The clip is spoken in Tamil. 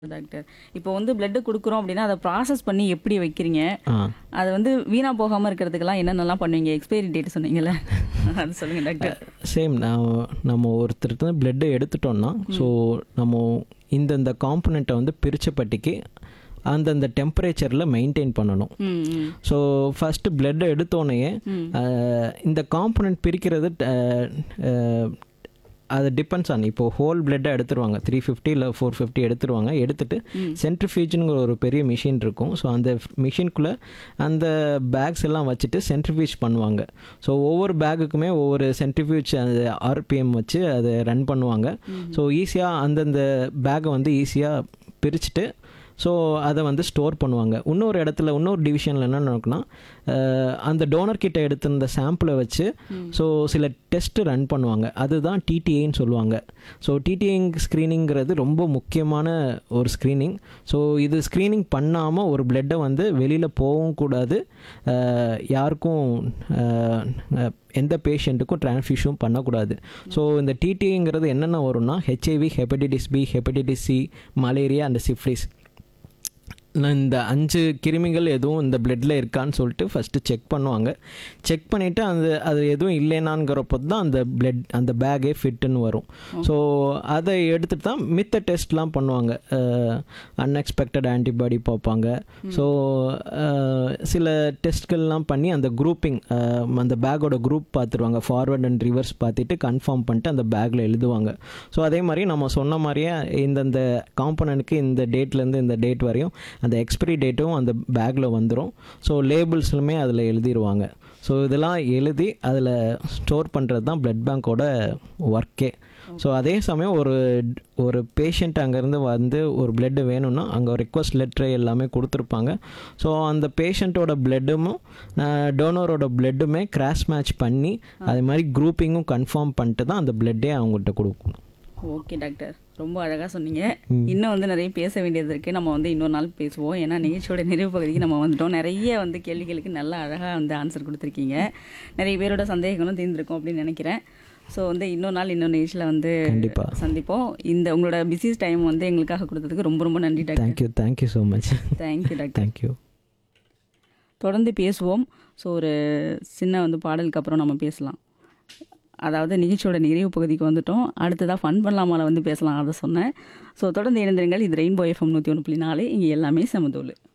டாக்டர் இப்போ வந்து பிளட் கொடுக்குறோம் அப்படின்னா அதை ப்ராசஸ் பண்ணி எப்படி வைக்கிறீங்க ஆ அது வந்து வீணாக போகாமல் இருக்கிறதுக்கெல்லாம் என்னென்னலாம் பண்ணுவீங்க எக்ஸ்பைரி டேட் சொன்னீங்கல்ல அது சொல்லுங்கள் டாக்டர் சேம் நான் நம்ம ஒருத்தருக்கு பிளட்டு எடுத்துட்டோம்னா ஸோ நம்ம இந்தந்த காம்பனண்ட்டை வந்து பிரித்த பட்டிக்கு அந்தந்த டெம்பரேச்சரில் மெயின்டைன் பண்ணணும் ம் ம் ஸோ ஃபஸ்ட்டு பிளட்டை எடுத்தோடனே இந்த காம்பனண்ட் பிரிக்கிறது அஹ், அஹ், அது டிபெண்ட்ஸ் ஆன் இப்போ ஹோல் பிளட்டை எடுத்துருவாங்க த்ரீ ஃபிஃப்டி இல்லை ஃபோர் ஃபிஃப்டி எடுத்துருவாங்க எடுத்துட்டு சென்ட்ரிஃபியூஜுங்கிற ஒரு பெரிய மிஷின் இருக்கும் ஸோ அந்த மிஷின்குள்ளே அந்த பேக்ஸ் எல்லாம் வச்சுட்டு சென்ட்ரிஃபியூஜ் பண்ணுவாங்க ஸோ ஒவ்வொரு பேக்குக்குமே ஒவ்வொரு சென்ட்ரிஃபியூஜ் அந்த ஆர்பிஎம் வச்சு அதை ரன் பண்ணுவாங்க ஸோ ஈஸியாக அந்தந்த பேக்கை வந்து ஈஸியாக பிரிச்சுட்டு ஸோ அதை வந்து ஸ்டோர் பண்ணுவாங்க இன்னொரு இடத்துல இன்னொரு டிவிஷனில் என்ன நடக்குன்னா அஹ், அந்த டோனர் கிட்ட எடுத்திருந்த சாம்பிளை வச்சு ஸோ சில டெஸ்ட் ரன் பண்ணுவாங்க அதுதான் டிடிஏன்னு சொல்லுவாங்க ஸோ டிடிஏங் ஸ்க்ரீனிங்கிறது ரொம்ப முக்கியமான ஒரு ஸ்க்ரீனிங் ஸோ இது ஸ்க்ரீனிங் பண்ணாமல் ஒரு பிளட்டை வந்து வெளியில் போகவும் கூடாது அஹ், யாருக்கும் அஹ், அஹ், எந்த பேஷண்ட்டுக்கும் டிரான்ஸ்ஃபியூஷன் பண்ணக்கூடாது ஸோ இந்த டிடிங்கிறது என்னென்ன வரும்னா HIV hepatitis B hepatitis C malaria and syphilis நான் இந்த அஞ்சு கிருமிகள் எதுவும் இந்த பிளட்டில் இருக்கான்னு சொல்லிட்டு ஃபஸ்ட்டு செக் பண்ணுவாங்க செக் பண்ணிவிட்டு அந்த அது எதுவும் இல்லைனாங்கிறப்போ தான் அந்த பிளட் அந்த பேக்கே ஃபிட்டுன்னு வரும் ஸோ அதை எடுத்துட்டு தான் மித்த டெஸ்ட்லாம் பண்ணுவாங்க அன்எக்ஸ்பெக்டட் ஆன்டிபாடி பார்ப்பாங்க ஸோ சில டெஸ்ட்கள்லாம் பண்ணி அந்த குரூப்பிங் அந்த பேக்கோட குரூப் பார்த்துருவாங்க ஃபார்வர்ட் அண்ட் ரிவர்ஸ் பார்த்துட்டு கன்ஃபார்ம் பண்ணிட்டு அந்த பேக்கில் எழுதுவாங்க ஸோ அதே மாதிரி நம்ம சொன்ன மாதிரியே இந்தந்த காம்பனண்ட்க்கு இந்த டேட்லேருந்து இந்த டேட் வரையும் அந்த எக்ஸ்பிரி டேட்டும் அந்த பேக்கில் வந்துடும் ஸோ லேபிள்ஸ்லுமே அதில் எழுதிடுவாங்க ஸோ இதெல்லாம் எழுதி அதில் ஸ்டோர் பண்ணுறது தான் பிளட் பேங்க்கோட ஒர்க்கே ஸோ அதே சமயம் ஒரு ஒரு பேஷண்ட் அங்கேருந்து வந்து ஒரு பிளட்டு வேணும்னா அங்கே ரெக்வஸ்ட் லெட்ரு எல்லாமே கொடுத்துருப்பாங்க ஸோ அந்த பேஷண்ட்டோட பிளட்டும் டோனரோட பிளட்டுமே கிராஸ் மேட்ச் பண்ணி அதே மாதிரி குரூப்பிங்கும் கன்ஃபார்ம் பண்ணிட்டு தான் அந்த பிளட்டே அவங்ககிட்ட கொடுக்கணும் ஓகே டாக்டர் ரொம்ப அழகாக சொன்னீங்க இன்னும் வந்து நிறைய பேச வேண்டியது இருக்குது நம்ம வந்து இன்னொரு நாள் பேசுவோம் ஏன்னா நிகழ்ச்சியோட நிறைவு பகுதிக்கு நம்ம வந்துட்டோம் நிறைய வந்து கேள்விகளுக்கு நல்லா அழகாக வந்து ஆன்சர் கொடுத்துருக்கீங்க நிறைய பேரோட சந்தேகங்களும் தீர்ந்திருக்கும் அப்படின்னு நினைக்கிறேன் ஸோ வந்து இன்னொரு நாள் இன்னொரு நிகழ்ச்சியில் வந்து கண்டிப்பா. சந்திப்போம் இந்த உங்களோட பிஸி டைம் வந்து எங்களுக்காக கொடுத்ததுக்கு ரொம்ப ரொம்ப நன்றி doctor thank you thank you so much thank you doctor thank you தொடர்ந்து பேசுவோம் ஸோ ஒரு சின்ன வந்து பாடலுக்கு அப்புறம் நம்ம பேசலாம் அதாவது நிகழ்ச்சியோட நிறைவு பகுதிக்கு வந்துட்டோம் அடுத்ததாக ஃபன் பண்ணலாமால வந்து பேசலாம் அதை சொன்னேன் ஸோ தொடர்ந்து இணைந்திருங்கள் இது ரெயின்போ எஃப்எம் நூற்றி ஒன்று புள்ளி நாலு இங்கே எல்லாமே சமதூள்